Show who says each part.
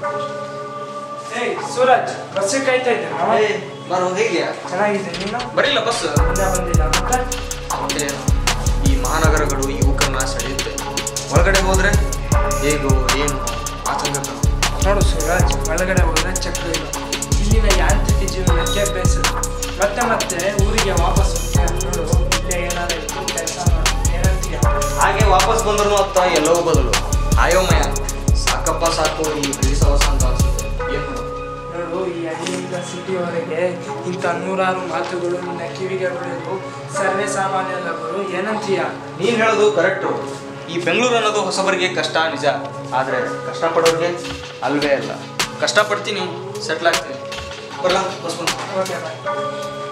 Speaker 1: ಏಯ್ ಸೂರಜ್ ಬಸ್ ಕಾಯ್ತಾ ಇದ್ದೆ
Speaker 2: ಬರೋ ಹೇಗಿಯಾ
Speaker 1: ಚೆನ್ನಾಗಿದೆ ನೀನು
Speaker 2: ಬರಿಲ್ಲ ಬಸ್
Speaker 1: ಇನ್ನ ಬಂದಿಲ್ಲ ಮತ್ತೆ
Speaker 2: ಮತ್ತೆ ಈ ಮಹಾನಗರಗಳು ಯುವಕರನ್ನ ಸೆಳೆಯುತ್ತೆ ಒಳಗಡೆ ಹೋದ್ರೆ ಹೇಗೋ ಏನು ಆತಂಕ
Speaker 1: ನೋಡು ಸೂರಜ್ ಒಳಗಡೆ ಹೋದ್ರೆ ಚಕ್ರ ಇಲ್ಲ ಇಲ್ಲಿನ ಯಾಂತ್ರಿಕ ಜೀವನಕ್ಕೆ ಬೇಸರ ಮತ್ತೆ ಮತ್ತೆ ಊರಿಗೆ ವಾಪಸ್ ಹೋಗ್ತೀಯ. ನೋಡು ಇಲ್ಲೇ ಏನಾದ್ರು ಕೆಲಸ ಮಾಡು ಏನಂತೀಯ
Speaker 2: ಹಾಗೆ ವಾಪಸ್ ಬಂದ್ರು ಅತ್ತ ಎಲ್ಲವೂ ಬದಲು ಆಯೋಮಯ ಸಾಕಪ್ಪ ಸಾಕು ಈ ಬಿಳಿ ಸವಸ ಅಂತ ಅನ್ಸುತ್ತೆ ಏನು
Speaker 1: ನೋಡು ಈ ಹಳ್ಳಿಯಿಂದ ಸಿಟಿವರೆಗೆ ಇಂಥ ನೂರಾರು ಮಾತುಗಳು ನಿನ್ನ ಕಿವಿಗೆ ಬೀಳೋದು ಸರ್ವೇ ಸಾಮಾನ್ಯ ಅಲ್ಲ ಗುರು ಏನಂತೀಯ
Speaker 2: ನೀನ್ ಹೇಳೋದು ಕರೆಕ್ಟು ಈ ಬೆಂಗಳೂರು ಅನ್ನೋದು ಹೊಸಬರಿಗೆ ಕಷ್ಟ ನಿಜ ಆದರೆ ಕಷ್ಟಪಡೋರಿಗೆ ಅಲ್ವೇ ಅಲ್ಲ ಕಷ್ಟಪಡ್ತೀನಿ ಸೆಟ್ಲ್ ಆಗ್ತೀನಿ ಬರಲ್ಲ ಬಸ್ ಬಂತು
Speaker 1: ಓಕೆ ಬಾಯ್